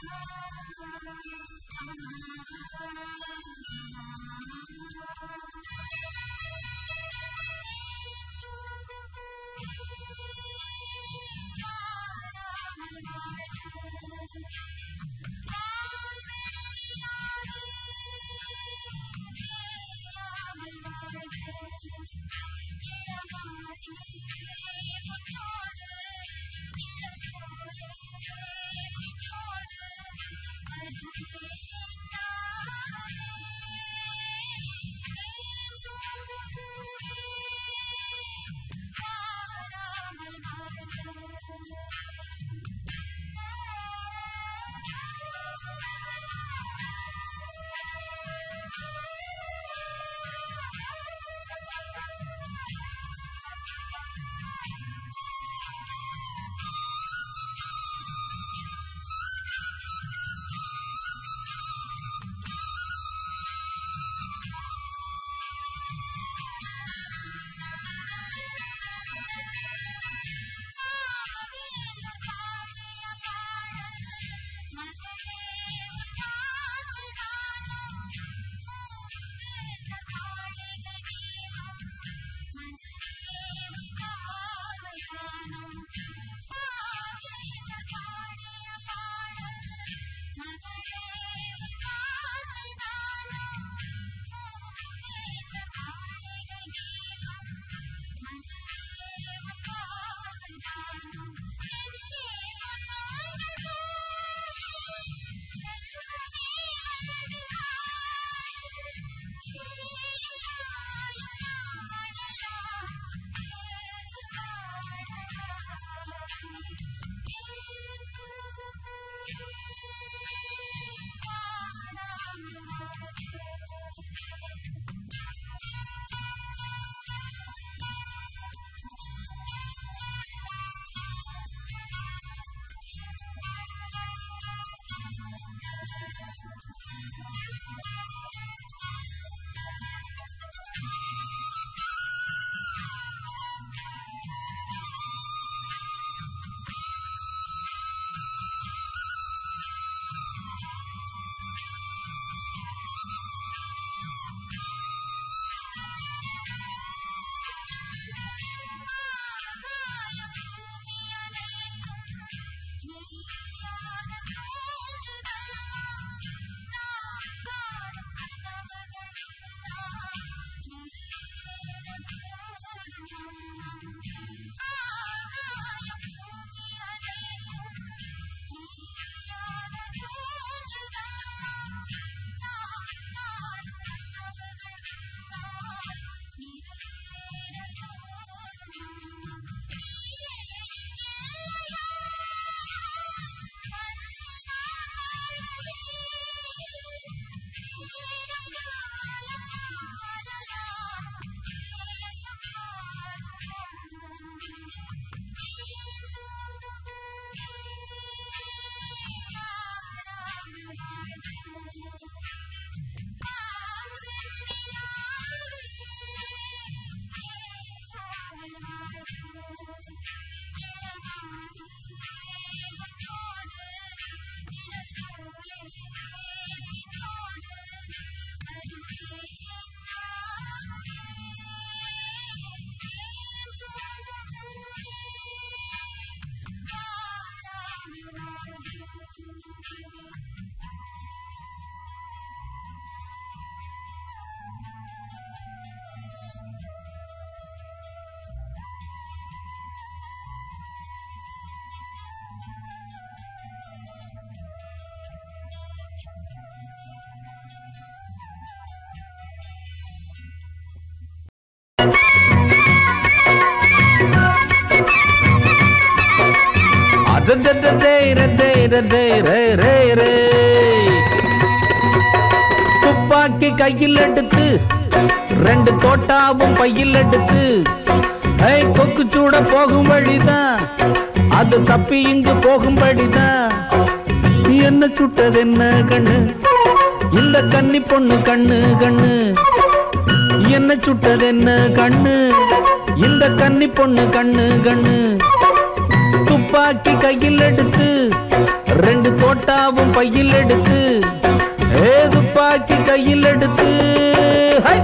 துப்பாக்கி கையில் எடுத்து ரெண்டு தோட்டாவும் பையில் எடுத்து ஏய் கொக்கு சூட போகும் வழிதான் அது தப்பி இங்கு போகும்படிதான் என்ன சுட்டது என்ன கண்ணு இந்த கன்னி பொண்ணு கண்ணு கண்ணு என்ன சுட்டது என்ன கண்ணு இந்த கன்னி பொண்ணு கண்ணு கண்ணு துப்பாக்கி கையில் எடுத்து ரெண்டு தோட்டாவும் பையில் எடுத்து ஏ துப்பாக்கி கையில் எடுத்து ஹை!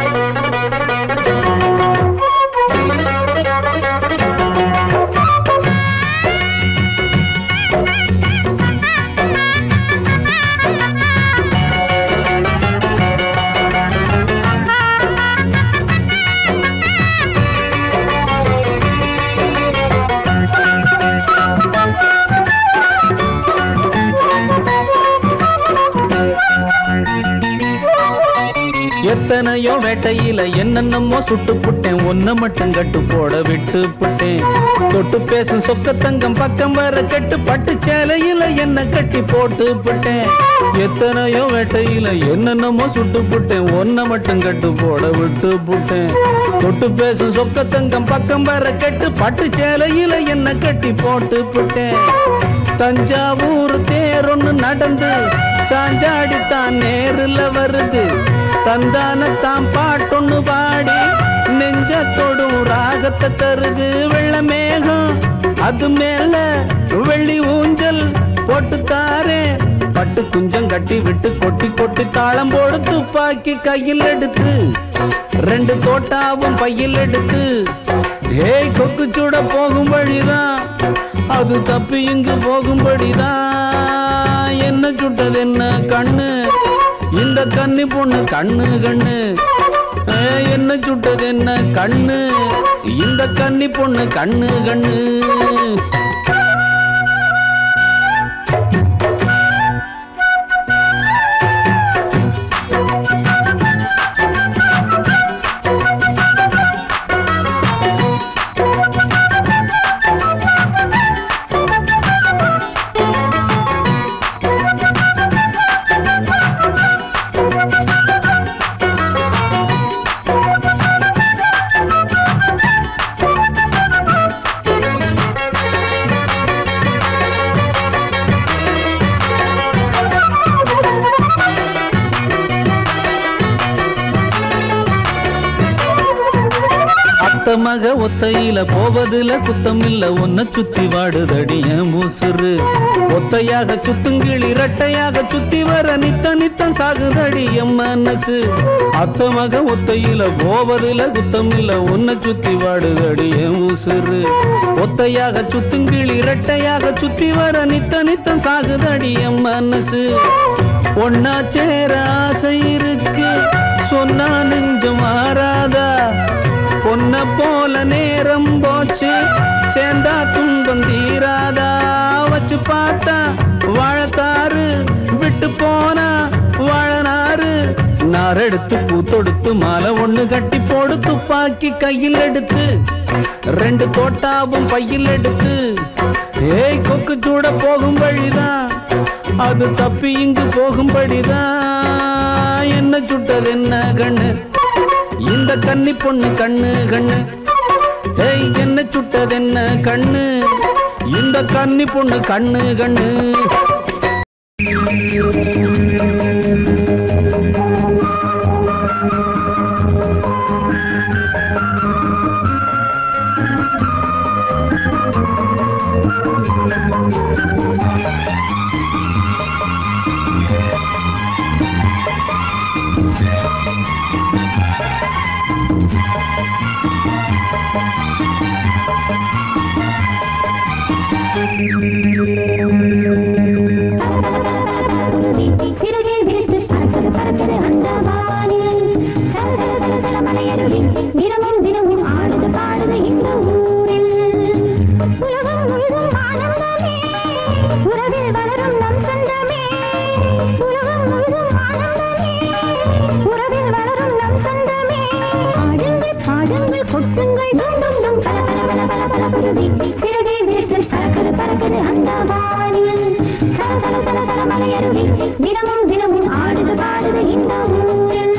எத்தனையோ வேட்டையில என்னென்னமோ சுட்டு புட்டேன் ஒன்ன மட்டும் கட்டு போட விட்டு புட்டேன் தொட்டு பேசும் சொக்க தங்கம் பக்கம் வர கட்டு பட்டு சேலையில என்ன கட்டி போட்டு புட்டேன் எத்தனையோ வேட்டையில என்னென்னமோ சுட்டு புட்டேன் ஒன்ன மட்டும் கட்டு போட விட்டு புட்டேன் தொட்டு பேசும் சொக்க தங்கம் பக்கம் வர கட்டு பட்டு சேலையில என்ன கட்டி போட்டு புட்டேன் தஞ்சாவூர் தேரொன்னு நடந்து சாஞ்சாடித்தான் நேருல வருது தந்தானத்தாம் பாட்டொன்னு பாடி நெஞ்ச தொடும் ராகத்தை தருது வெள்ள மேகம் அது மேல வெள்ளி ஊஞ்சல் போட்டு தாரே பட்டு குஞ்சம் கட்டி விட்டு கொட்டி கொட்டி தாளம் போடு துப்பாக்கி கையில் எடுத்து ரெண்டு தோட்டாவும் பையில் எடுத்து ஏய் கொக்கு சுட போகும் வழிதான் அது தப்பி இங்கு போகும்படிதான் என்ன சுட்டது என்ன கண்ணு இந்த கன்னி பொண்ணு கண்ணு கண்ணு ஏய், என்ன சுட்டது என்ன கண்ணு இந்த கன்னி பொண்ணு கண்ணு கண்ணு அத்த மக ஒத்தையில போவதுல குத்தம் இல்ல உன்னை சுத்தி வாடுதடி என் மூசுரு ஒத்தையாக சுத்துங்கிளி இரட்டையாக சுத்தி வர நித்த நித்தம் சாகுதடி என் மனசு அத்த மக ஒத்தையில போவதுல குத்தம் இல்ல உன்னை சுத்தி வாடுதடி என் உசுரு ஒத்தையாக சுத்துங்கிளி இரட்டையாக சுத்தி வர நித்த நித்தம் சாகுதடி என் மனசு ஒன்னா சேர ஆசை இருக்கு சொன்னா நெஞ்சம் மாறாதா பொன்ன போல நேரம் போச்சு சேர்ந்தா துன்பம் தீராதா வச்சு பார்த்தா வாழத்தாறு விட்டு போனா வாழனாறு நாரெடுத்து பூத்தொடுத்து மாலை ஒண்ணு கட்டி போடு துப்பாக்கி கையில் எடுத்து ரெண்டு தோட்டாவும் பையில் எடுத்து ஏய் கொக்கு சூட போகும் வழிதான் அது தப்பி இங்கு போகும்படிதான் என்ன சுட்டது என்ன கண்ணு இந்த கன்னி பொண்ணு கண்ணு கண்ணு ஏய் என்ன சுட்டது என்ன கண்ணு இந்த கன்னி பொண்ணு கண்ணு கண்ணு சிறகை விரித்து பறக்குது பறக்குது அந்த வானில் சல சல சல சல மலையருவி தினமும் தினமும் ஆடுது பாடுது இந்த ஊரில் உலகம் முழுதும் ஆனந்தமே உறவில் வளரும் நம் சொந்தமே உலகம் முழுதும் ஆனந்தமே உறவில் வளரும் நம் சொந்தமே ஆடுங்கள் பாடுங்கள் கொட்டுங்கள் டும் டும் டும் பல பல பல பல பல குருவி சிறகை விரித்து பறக்குது பறக்குது அந்த வானில் சல சல சல சல மலையருவி தினமும் தினமும் ஆடுது பாடுது இந்த ஊரில்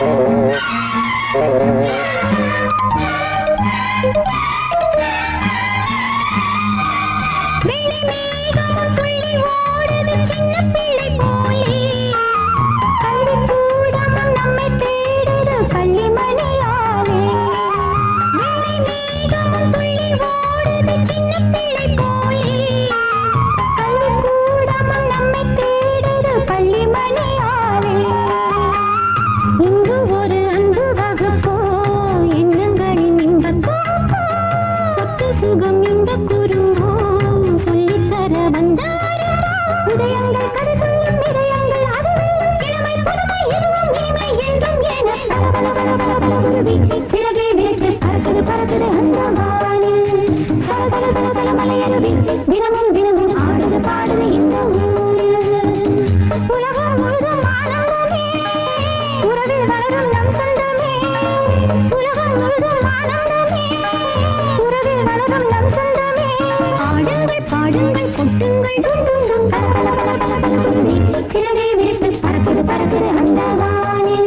வெள்ளி மேகமும் துள்ளி ஓடுது சின்ன பிள்ளை போலே கள்ளிக்கூடமும் நம்மை தேடுது கள்ளிமணியாலே வெள்ளி மேகமும் துள்ளி ஓடுது சின்ன பிள்ளை போலே கள்ளிக்கூடமும் நம்மை தேடுது கள்ளிமணியாலே இங்கு ஒரு அன்பு வகுப்போ எண்ணங்களின் இன்பத்தோ சொத்து சுகம் இந்த குறும்போ சொல்லித்தர வந்தாரோ இதயங்கள் கதை சொல்லும் இதயங்கள் அது வெல்லும் கிழமை புதுமை எதுவும் இனிமை என்றும் என பல பல பல பல பல குருவி சிறகை விரித்து பறக்குது பறக்குது அந்த வானில் சல சல சல சல மலையருவி தினமும் தினமும் ஆடுது பாடுது இந்த ஊரில் உலகம் முழுதும் ஆனந்தமே உறவில் வளரும் நம் சொந்தமே உலகம் முழுதும் ஆனந்தமே உறவில் வளரும் நம் சொந்தமே ஆடுங்கள் பாடுங்கள் கொட்டுங்கள் டும் டும் டும் பல பல பல பல பல குருவி சிறகை விரித்து பறக்குது பறக்குது அந்த வானில்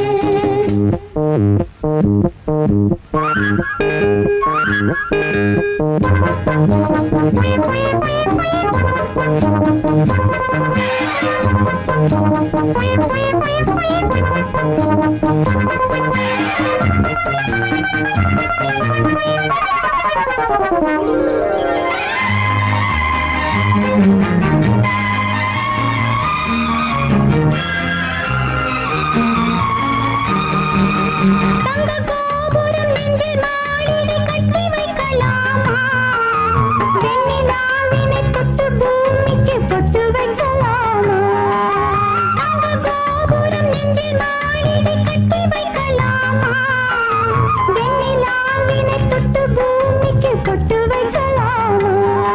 தங்க கோபுரம் நெஞ்சில் மாளிகை கட்டி வைக்கலாமா வெண்ணிலாவினை தொட்டு பூமிக்கு பொட்டு வைக்கலாமா தங்க கோபுரம் நெஞ்சில் மாளிகை கட்டி வைக்கலாமா வெண்ணிலாவினை தொட்டு பூமிக்கு பொட்டு வைக்கலாமா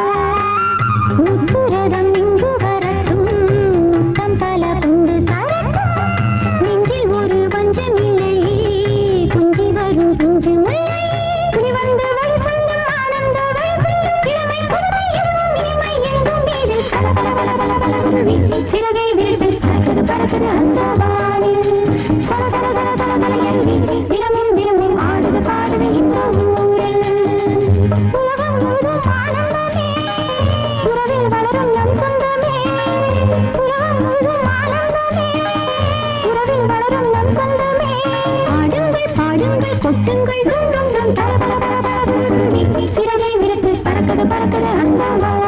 முத்துரதம் இங்கு வரட்டும் முத்தம் பல கொண்டு தரட்டும் நெஞ்சில் ஒரு வஞ்சம் இல்லை குஞ்சி வரும் குஞ்சு முல்லை கிளி வந்து வழி சொல்லும் ஆனந்த வழி சொல்லும் கிழமை புதுமை எங்கும் இனிமை எங்கும் மீது பல பல பல பல பல குருவி சிறகை விரித்து பறக்குது பறக்குது அந்த வானில் சல சல சல சல மலையருவி தினமும் தினமும் ஆடுது பாடுது இந்த ஊரில் உலகம் முழுதும் ஆனந்தமே உறவில் வளரும் நம் சொந்தமே உலகம் முழுதும் ஆனந்தமே உறவில் வளரும் நம் சொந்தமே ஆடுங்கள் பாடுங்கள் கொட்டுங்கள் டும் டும் டும் பல பல பல பல குருவி சிறகை விரித்து பறக்குது பறக்குது அந்த வானில்